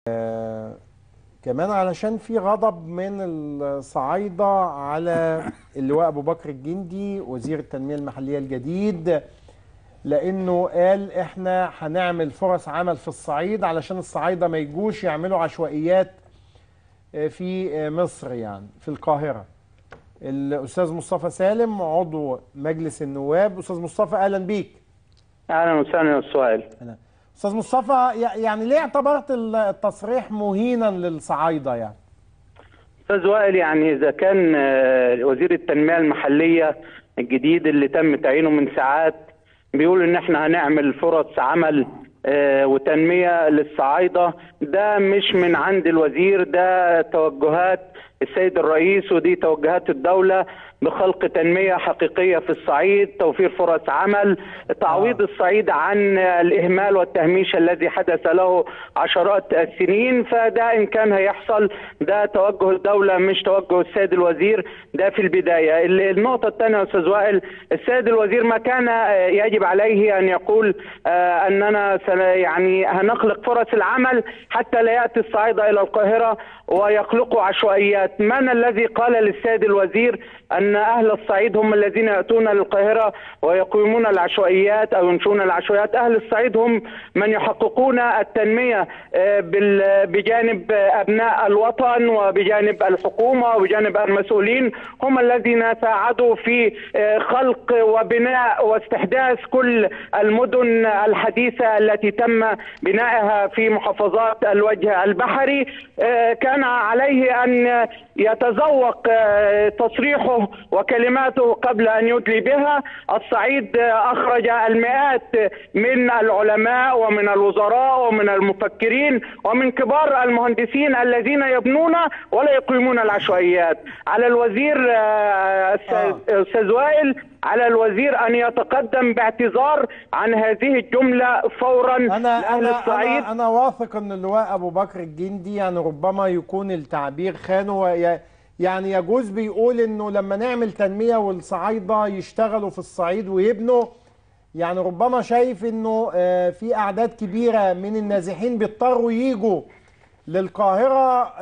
كمان علشان في غضب من الصعايدة على اللواء أبو بكر الجندي وزير التنمية المحلية الجديد لأنه قال إحنا هنعمل فرص عمل في الصعيد علشان الصعايدة ما يجوش يعملوا عشوائيات في مصر يعني في القاهرة الأستاذ مصطفى سالم عضو مجلس النواب أستاذ مصطفى أهلا بيك اهلا وسهلا السؤال أهلا. أستاذ مصطفى يعني ليه اعتبرت التصريح مهينا للصعايدة يعني استاذ وائل يعني اذا كان وزير التنميه المحليه الجديد اللي تم تعيينه من ساعات بيقول ان احنا هنعمل فرص عمل وتنميه للصعايده ده مش من عند الوزير ده توجهات السيد الرئيس ودي توجهات الدوله بخلق تنميه حقيقيه في الصعيد، توفير فرص عمل، تعويض الصعيد عن الاهمال والتهميش الذي حدث له عشرات السنين، فده ان كان هيحصل ده توجه الدوله مش توجه السيد الوزير، ده في البدايه. النقطه الثانيه يا استاذ وائل، السيد الوزير ما كان يجب عليه ان يقول اننا يعني هنخلق فرص العمل حتى لا ياتي الصعايده الى القاهره ويخلقوا عشوائيات، من الذي قال للسيد الوزير ان اهل الصعيد هم الذين ياتون للقاهره ويقيمون العشوائيات او ينشؤون العشوائيات، اهل الصعيد هم من يحققون التنميه بجانب ابناء الوطن وبجانب الحكومه وبجانب المسؤولين هم الذين ساعدوا في خلق وبناء واستحداث كل المدن الحديثه التي تم بنائها في محافظات الوجه البحري كان عليه ان يتذوق تصريحه وكلماته قبل ان يدلي بها الصعيد اخرج المئات من العلماء ومن الوزراء ومن المفكرين ومن كبار المهندسين الذين يبنون ولا يقيمون العشوائيات على الوزير استاذ وائل على الوزير ان يتقدم باعتذار عن هذه الجمله فورا أنا لاهل أنا الصعيد أنا, أنا واثق أن اللواء أبو بكر الجندي يعني ربما يكون التعبير خانه يعني يجوز بيقول انه لما نعمل تنميه والصعايده يشتغلوا في الصعيد ويبنوا يعني ربما شايف انه في اعداد كبيره من النازحين بيضطروا يجوا للقاهره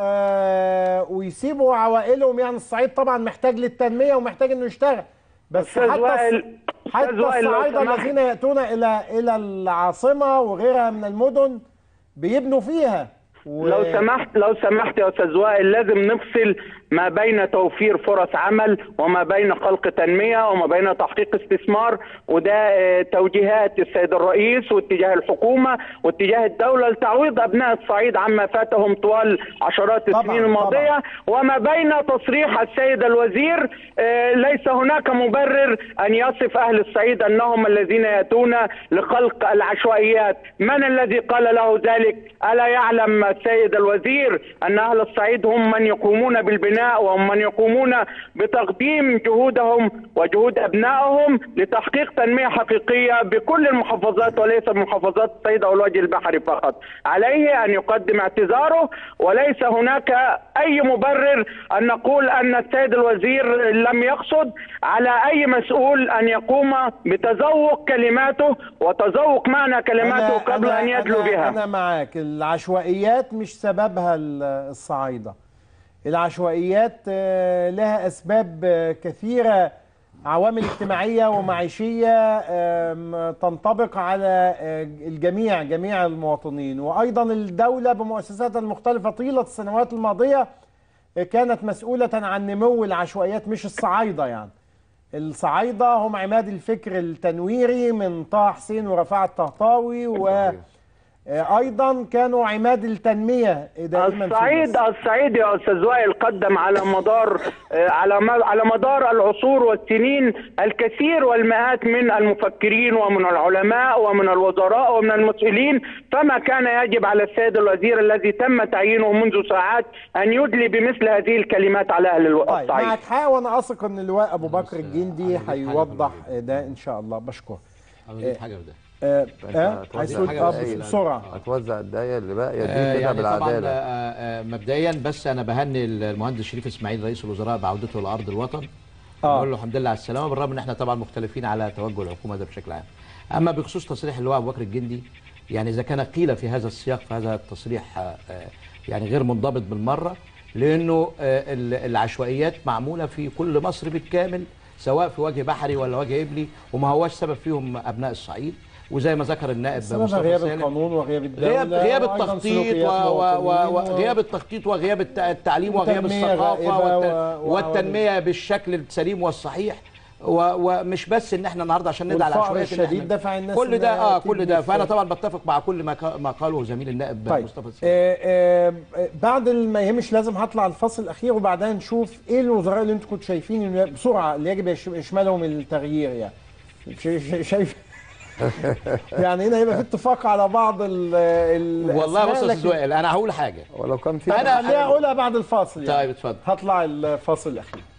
ويسيبوا عوائلهم يعني الصعيد طبعا محتاج للتنميه ومحتاج انه يشتغل بس حتى وائل حتى الصعايده الذين ياتون الى الى العاصمه وغيرها من المدن بيبنوا فيها و... لو سمحت لو سمحت يا استاذ وائل لازم نفصل ما بين توفير فرص عمل وما بين خلق تنميه وما بين تحقيق استثمار وده توجيهات السيد الرئيس واتجاه الحكومه واتجاه الدوله لتعويض ابناء الصعيد عما فاتهم طوال عشرات السنين الماضيه وما بين تصريح السيد الوزير ليس هناك مبرر ان يصف اهل الصعيد انهم الذين ياتون لخلق العشوائيات من الذي قال له ذلك الا يعلم السيد الوزير ان اهل الصعيد هم من يقومون بالبناء وهم من يقومون بتقديم جهودهم وجهود ابنائهم لتحقيق تنميه حقيقيه بكل المحافظات وليس محافظات الصعيد او الوجه البحري فقط. عليه ان يقدم اعتذاره وليس هناك اي مبرر ان نقول ان السيد الوزير لم يقصد على اي مسؤول ان يقوم بتذوق كلماته وتذوق معنى كلماته أنا قبل أنا ان يدلو أنا بها. انا معاك العشوائيات مش سببها الصعايده العشوائيات لها أسباب كثيرة عوامل اجتماعية ومعيشية تنطبق على الجميع جميع المواطنين وأيضا الدولة بمؤسساتها المختلفة طيلة السنوات الماضية كانت مسؤولة عن نمو العشوائيات مش الصعايدة يعني الصعايدة هم عماد الفكر التنويري من طه حسين ورفاعة الطهطاوي و ايضا كانوا عماد التنميه دائما الصعيد الصعيد يا استاذ وائل قدم على مدار على على مدار العصور والسنين الكثير والمئات من المفكرين ومن العلماء ومن الوزراء ومن المسؤولين فما كان يجب على السيد الوزير الذي تم تعيينه منذ ساعات ان يدلي بمثل هذه الكلمات على اهل الصعيد. طيب معك حق وانا اثق ان اللواء ابو بكر الجندي هيوضح ده ان شاء الله بشكر. حاجه في ده اه اه عايز تقول اه بسرعه هتوزع الدقايق اللي باقيه دي آه كده يعني بالعداله طبعا آه مبدئيا بس انا بهني المهندس شريف اسماعيل رئيس الوزراء بعودته لارض الوطن آه. بقول له الحمد لله على السلامه بالرغم ان احنا طبعا مختلفين على توجه الحكومه ده بشكل عام اما بخصوص تصريح اللواء ابو بكر الجندي يعني اذا كان قيل في هذا السياق في هذا التصريح آه، آه، يعني غير منضبط بالمره لانه آه، ال- العشوائيات معموله في كل مصر بالكامل سواء في وجه بحري ولا وجه ابلي وما هوش سبب فيهم ابناء الصعيد وزي ما ذكر النائب سببها مصطفى غياب سالم القانون وغياب الدولة غياب غياب وأيضاً التخطيط سلوكيات و- و- و- مواطنين وغياب التخطيط وغياب الت- التعليم وغياب وتنمية الثقافه غائبة والت- و- و- والتنميه بالشكل السليم والصحيح و- ومش بس ان احنا النهارده عشان ندعي والفقر العشوائيات إن الشديد إحنا- دفع الناس كل ده إنها اه كل تبني ده فانا في- طبعا بتفق مع كل ما كا- ما قاله زميل النائب طيب مصطفى سالم آه آه آه، بعد ما يهمش لازم هطلع الفصل الاخير وبعدها نشوف ايه الوزراء اللي انتم كنتوا شايفين إنه بسرعه اللي يجب يش- يشملهم التغيير يعني شا- شا- شايف يعني هنا هيبقى في اتفاق على بعض ال ال والله بص يا الأسماء، استاذ لكن- وائل انا هقول حاجه ولو كان في انا أنا- خليها اقولها بعد الفاصل يعني طيب اتفضل هطلع الفاصل الاخير